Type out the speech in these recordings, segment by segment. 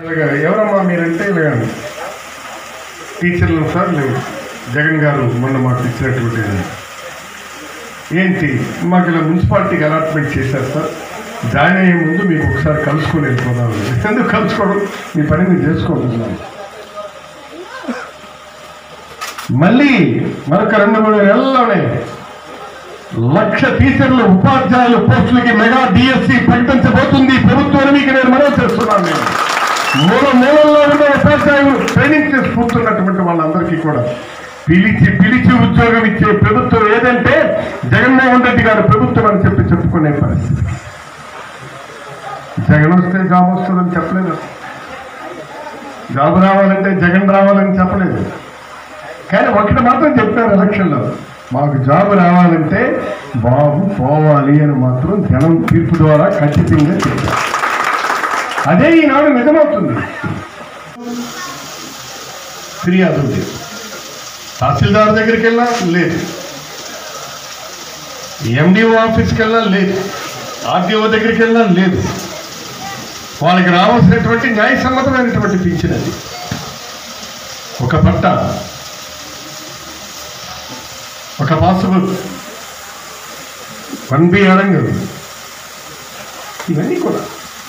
ఇలాగ ఎవరమ్మా మీరంటే ఇలాగ టీచర్లు సార్ లేవు జగన్ గారు మొన్న మాకు ఇచ్చినటువంటి ఏంటి మాకు ఇలా మున్సిపాలిటీకి అలాట్మెంట్ చేశారు సార్ జాయిన్ అయ్యే ముందు మీకు ఒకసారి కలుసుకొని వెళ్ళిపోదాం ఎందుకు కలుసుకోవడం మీ పని మీరు చేసుకుంటున్నాను మళ్ళీ మరొక రెండు మూడు నెలల్లోనే లక్ష టీచర్లు ఉపాధ్యాయులు పోస్టులకి మెగా డిఎస్సి ప్రకటించబోతుంది ప్రభుత్వాన్ని మీకు నేను మనవి చేస్తున్నాను నేను మూడు నెలల్లో ఉన్న ఉపాధ్యాయులు ట్రైనింగ్ చేసుకుంటున్నటువంటి వాళ్ళందరికీ కూడా పిలిచి పిలిచి ఉద్యోగం ఇచ్చే ప్రభుత్వం ఏదంటే జగన్మోహన్ రెడ్డి గారు ప్రభుత్వం అని చెప్పి చెప్పుకునే పరిస్థితి జగన్ వస్తే జాబ్ వస్తుందని చెప్పలేదు జాబ్ రావాలంటే జగన్ రావాలని చెప్పలేదు కానీ ఒకటి మాత్రం చెప్పారు ఎలక్షన్లో మాకు జాబ్ రావాలంటే బాబు పోవాలి అని మాత్రం జనం తీర్పు ద్వారా ఖచ్చితంగా చెప్పారు అదే ఈనాడు నిజమవుతుంది ఫిర్యాదు ఉంది తహసీల్దార్ దగ్గరికి వెళ్ళినా లేదు ఎండిఓ ఆఫీస్కి వెళ్ళినా లేదు ఆర్డీఓ దగ్గరికి వెళ్ళినా లేదు వాళ్ళకి రావాల్సినటువంటి న్యాయసమ్మతమైనటువంటి పింఛన్ అది ఒక పట్ట ఒక పాసిబుల్ వన్ బి అడంగు ఇవన్నీ కూడా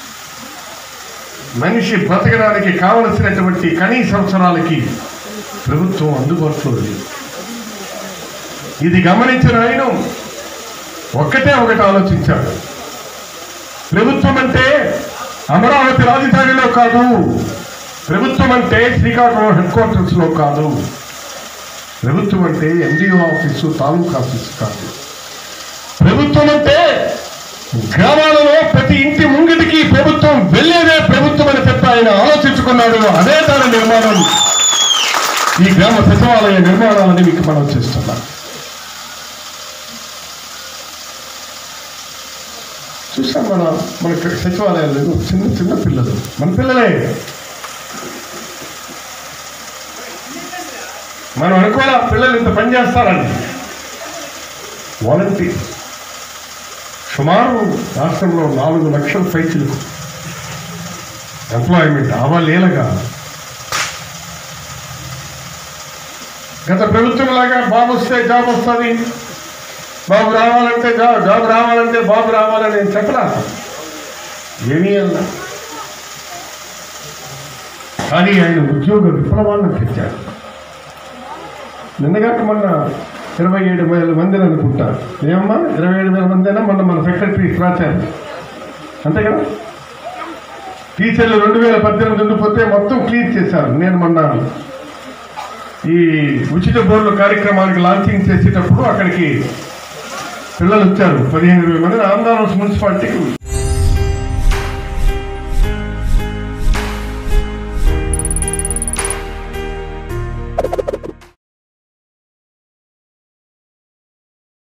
మనిషి బ్రతకడానికి కావలసినటువంటి కనీస అవసరాలకి ప్రభుత్వం అందుబాటులో లేదు ఇది గమనించిన ఆయన ఒక్కటే ఒకటి ఆలోచించాడు ప్రభుత్వం అంటే అమరావతి రాజధానిలో కాదు ప్రభుత్వం అంటే శ్రీకాకుళం హెడ్ క్వార్టర్స్ లో కాదు ప్రభుత్వం అంటే ఎండిఓ ఆఫీసు తాలూకా ఆఫీసు కాదు ప్రభుత్వం అంటే గ్రామాలలో ప్రతి ఇంటి ముంగిటికి ప్రభుత్వం వెళ్ళేదే ప్రభుత్వం అని చెప్పి ఆయన ఆలోచించుకున్నాడు అదే దాని నిర్మాణం ఈ గ్రామ సచివాలయ నిర్మాణాలని మీకు మనం చేస్తున్నాం చూసాం మన మన సచివాలయాలు చిన్న చిన్న పిల్లలు మన పిల్లలే మనం అనుకోవాలా పిల్లలు ఇంత పని చేస్తారని వాలంటీర్ సుమారు రాష్ట్రంలో నాలుగు లక్షల పైచులకు ఎంప్లాయ్మెంట్ అవలేలగా గత ప్రభుత్వం లాగా బాబు వస్తే జాబ్ వస్తుంది బాబు రావాలంటే జాబ్ జాబ్ రావాలంటే బాబు రావాలని నేను చెప్పలా ఏమీ అన్నా కానీ ఆయన ఉద్యోగ విప్లవాలను తెచ్చాడు నిన్నగాక మొన్న ఇరవై ఏడు వేల మందిని అనుకుంటా ఏమమ్మా ఇరవై ఏడు వేల మంది అయినా మొన్న మన సెక్రటరీ రాశారు అంతే కదా టీచర్లు రెండు వేల పద్దెనిమిది ఉండిపోతే మొత్తం క్లియర్ చేశారు నేను మొన్న ఈ ఉచిత బోర్డు కార్యక్రమానికి లాంచింగ్ చేసేటప్పుడు అక్కడికి పిల్లలు వచ్చారు పదిహేను ఇరవై మంది ఆంధ్రప్రదేశ్ మున్సిపాలిటీకి